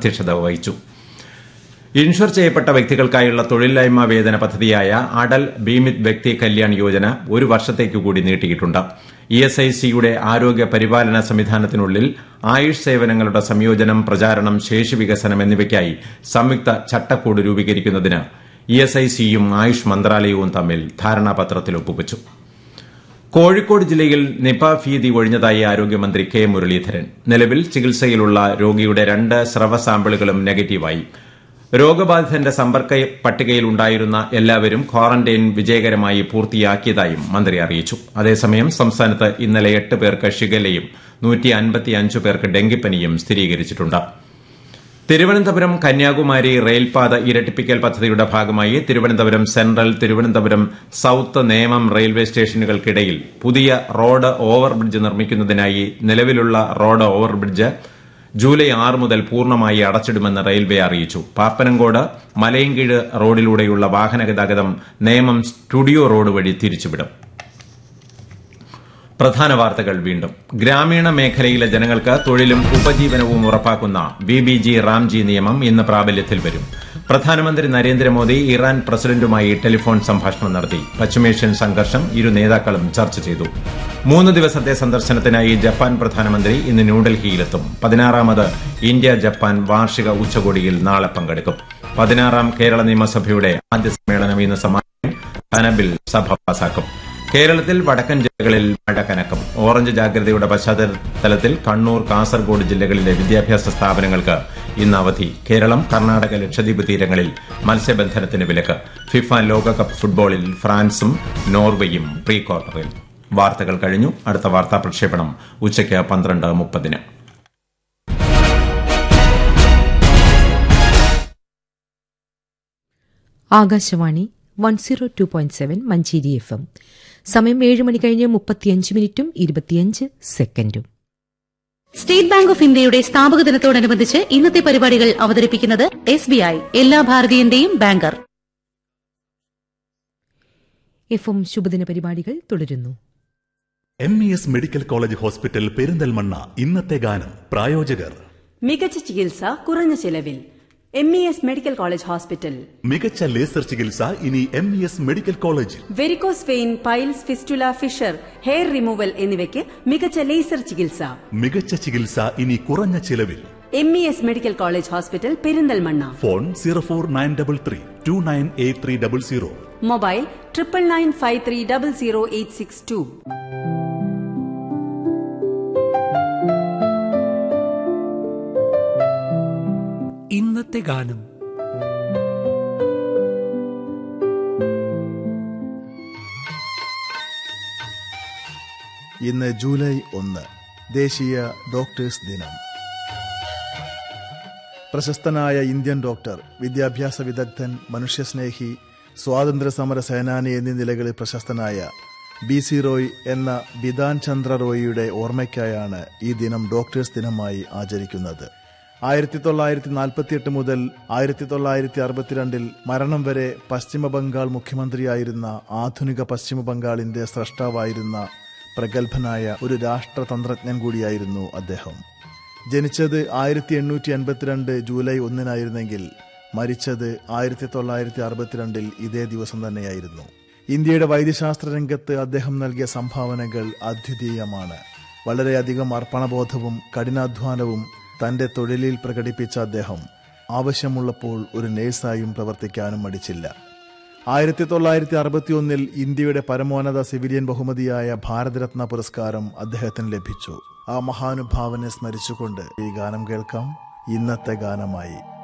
അധ്യക്ഷത വഹിച്ചു ഇൻഷുർ ചെയ്യപ്പെട്ട വ്യക്തികൾക്കായുള്ള തൊഴിലില്ലായ്മ വേതന പദ്ധതിയായ അടൽ ബീമിത് വ്യക്തി കല്യാൺ യോജന ഒരു വർഷത്തേക്ക് കൂടി നീട്ടിയിട്ടുണ്ട് ഇ എസ് ഐ സിയുടെ ആരോഗ്യ പരിപാലന സംവിധാനത്തിനുള്ളിൽ ആയുഷ് സേവനങ്ങളുടെ സംയോജനം പ്രചാരണം ശേഷി വികസനം എന്നിവയ്ക്കായി സംയുക്ത ചട്ടക്കൂട് രൂപീകരിക്കുന്നതിന് ഇ എസ് ഐ സിയും ആയുഷ് മന്ത്രാലയവും തമ്മിൽ ധാരണാപത്രത്തിൽ ഒപ്പുവച്ചു കോഴിക്കോട് ജില്ലയിൽ നിപ ഭീതി ഒഴിഞ്ഞതായി ആരോഗ്യമന്ത്രി കെ മുരളീധരൻ നിലവിൽ ചികിത്സയിലുള്ള രോഗിയുടെ രണ്ട് സ്രവ സാമ്പിളുകളും നെഗറ്റീവായി രോഗബാധിതന്റെ സമ്പർക്ക പട്ടികയിൽ ഉണ്ടായിരുന്ന എല്ലാവരും ക്വാറന്റൈൻ വിജയകരമായി പൂർത്തിയാക്കിയതായും മന്ത്രി അറിയിച്ചു അതേസമയം സംസ്ഥാനത്ത് ഇന്നലെ എട്ട് പേർക്ക് ഷിഗലയും പേർക്ക് ഡെങ്കിപ്പനിയും സ്ഥിരീകരിച്ചിട്ടുണ്ട് തിരുവനന്തപുരം കന്യാകുമാരി റെയിൽപാത ഇരട്ടിപ്പിക്കൽ പദ്ധതിയുടെ ഭാഗമായി Thiruvananthapuram central Thiruvananthapuram south Nemom railway സ്റ്റേഷനുകൾക്കിടയിൽ പുതിയ റോഡ് ഓവർബ്രിഡ്ജ് നിർമ്മിക്കുന്നതിനായി നിലവിലുള്ള റോഡ് ഓവർബ്രിഡ്ജ് ജൂലൈ ആറ് മുതൽ പൂർണ്ണമായി അടച്ചിടുമെന്ന് റെയിൽവേ അറിയിച്ചു പാപ്പനംകോട് മലയൻകീഴ് റോഡിലൂടെയുള്ള വാഹന ഗതാഗതം നേമം സ്റ്റുഡിയോ റോഡ് വഴി തിരിച്ചുവിടും പ്രധാന വാർത്തകൾ വീണ്ടും ഗ്രാമീണ മേഖലയിലെ ജനങ്ങൾക്ക് തൊഴിലും ഉപജീവനവും ഉറപ്പാക്കുന്ന ബി ബി ജി റാംജി നിയമം ഇന്ന് പ്രാബല്യത്തിൽ വരും പ്രധാനമന്ത്രി നരേന്ദ്രമോദി ഇറാൻ പ്രസിഡന്റുമായി ടെലിഫോൺ സംഭാഷണം നടത്തി പശ്ചിമേഷ്യൻ സംഘർഷം ഇരു നേതാക്കളും ചർച്ച ചെയ്തു മൂന്ന് ദിവസത്തെ സന്ദർശനത്തിനായി ജപ്പാൻ പ്രധാനമന്ത്രി ഇന്ന് ന്യൂഡൽഹിയിലെത്തും പതിനാറാമത് ഇന്ത്യ ജപ്പാൻ വാർഷിക ഉച്ചകോടിയിൽ നാളെ പങ്കെടുക്കും പതിനാറാം കേരള നിയമസഭയുടെ ആദ്യ സമ്മേളനം ഇന്ന് സമാപിക്കും ധനബിൽ സഭ പാസാക്കും കേരളത്തിൽ വടക്കൻ ജില്ലകളിൽ മഴ കനക്കും ഓറഞ്ച് ജാഗ്രതയുടെ പശ്ചാത്തലത്തിൽ കണ്ണൂർ കാസർഗോഡ് ജില്ലകളിലെ വിദ്യാഭ്യാസ സ്ഥാപനങ്ങൾക്ക് ഇന്ന് അവധി കേരളം കർണാടക ലക്ഷദ്വീപ് തീരങ്ങളിൽ മത്സ്യബന്ധനത്തിന് വിലക്ക് ഫിഫ ലോകകപ്പ് ഫുട്ബോളിൽ ഫ്രാൻസും നോർവേയും പ്രീ ക്വാർട്ടറിൽ വാർത്തകൾ കഴിഞ്ഞു അടുത്ത വാർത്താ പ്രക്ഷേപണം ഉച്ചയ്ക്ക് പന്ത്രണ്ട് മുപ്പതിന് Akashvani one zero two point seven Manjeri F M സമയം ഏഴ് മണി കഴിഞ്ഞ് മുപ്പത്തിയഞ്ച് മിനിറ്റും ഇരുപത്തിയഞ്ച് സെക്കൻഡും സ്റ്റേറ്റ് ബാങ്ക് ഓഫ് ഇന്ത്യയുടെ സ്ഥാപക ദിനത്തോടനുബന്ധിച്ച് ഇന്നത്തെ പരിപാടികൾ അവതരിപ്പിക്കുന്നത് എസ് ബി ഐ എല്ലാ ഭാരതീയന്റെയും ബാങ്കർ എഫ് എം ശുഭദിന പരിപാടികൾ തുടരുന്നു M E S medical college hospital Perinthalmanna ഇന്നത്തെ ഗാനം പ്രായോജകർ മികച്ച ചികിത്സ കുറഞ്ഞ ചെലവിൽ M E S medical college hospital മികച്ച ലേസർ ചികിത്സ ഇനി എം ഇ എസ് മെഡിക്കൽ കോളേജിൽ varicose vein piles fistula fissure hair removal എന്നിവയ്ക്ക് മികച്ച ലേസർ ചികിത്സ മികച്ച ചികിത്സ ഇനി കുറഞ്ഞ ചിലവിൽ M E S medical college hospital Perinthalmanna phone zero four nine double three to nine eight three double zero mobile triple nine five three double zero eight six two ഇന്നത്തെ ഗാനം ഇന്ന് ജൂലൈ ഒന്ന് ദേശീയ ഡോക്ടേഴ്സ് ദിനം പ്രശസ്തനായ ഇന്ത്യൻ ഡോക്ടർ വിദ്യാഭ്യാസ വിദഗ്ധൻ മനുഷ്യസ്നേഹി സ്വാതന്ത്ര്യ സമര സേനാനി എന്നീ നിലകളിൽ പ്രശസ്തനായ ബി സി റോയ് എന്ന ബിധാൻ ചന്ദ്ര റോയിയുടെ ഓർമ്മയ്ക്കായാണ് ഈ ദിനം ഡോക്ടേഴ്സ് ദിനമായി ആചരിക്കുന്നത് ആയിരത്തി തൊള്ളായിരത്തി നാൽപ്പത്തിയെട്ട് മുതൽ ആയിരത്തി തൊള്ളായിരത്തി അറുപത്തിരണ്ടിൽ മരണം വരെ പശ്ചിമ ബംഗാൾ മുഖ്യമന്ത്രിയായിരുന്ന ആധുനിക പശ്ചിമ ബംഗാളിന്റെ സ്രഷ്ടാവായിരുന്ന പ്രഗത്ഭനായ ഒരു രാഷ്ട്രതന്ത്രജ്ഞൻ കൂടിയായിരുന്നു അദ്ദേഹം ജനിച്ചത് ആയിരത്തി എണ്ണൂറ്റി എൺപത്തിരണ്ട് ജൂലൈ ഒന്നിനായിരുന്നെങ്കിൽ മരിച്ചത് ആയിരത്തി തൊള്ളായിരത്തി അറുപത്തിരണ്ടിൽ ഇതേ ദിവസം തന്നെയായിരുന്നു ഇന്ത്യയുടെ വൈദ്യശാസ്ത്ര രംഗത്ത് അദ്ദേഹം നൽകിയ സംഭാവനകൾ അദ്വിതീയമാണ് വളരെയധികം അർപ്പണബോധവും കഠിനാധ്വാനവും തന്റെ തൊഴിലിൽ പ്രകടിപ്പിച്ച അദ്ദേഹം ആവശ്യമുള്ളപ്പോൾ ഒരു നേഴ്സായും പ്രവർത്തിക്കാനും മടിച്ചില്ല ആയിരത്തി തൊള്ളായിരത്തി അറുപത്തിയൊന്നിൽ ഇന്ത്യയുടെ പരമോന്നത സിവിലിയൻ ബഹുമതിയായ ഭാരതരത്ന പുരസ്കാരം അദ്ദേഹത്തിന് ലഭിച്ചു ആ മഹാനുഭാവനെ സ്മരിച്ചുകൊണ്ട് ഈ ഗാനം കേൾക്കാം ഇന്നത്തെ ഗാനമായി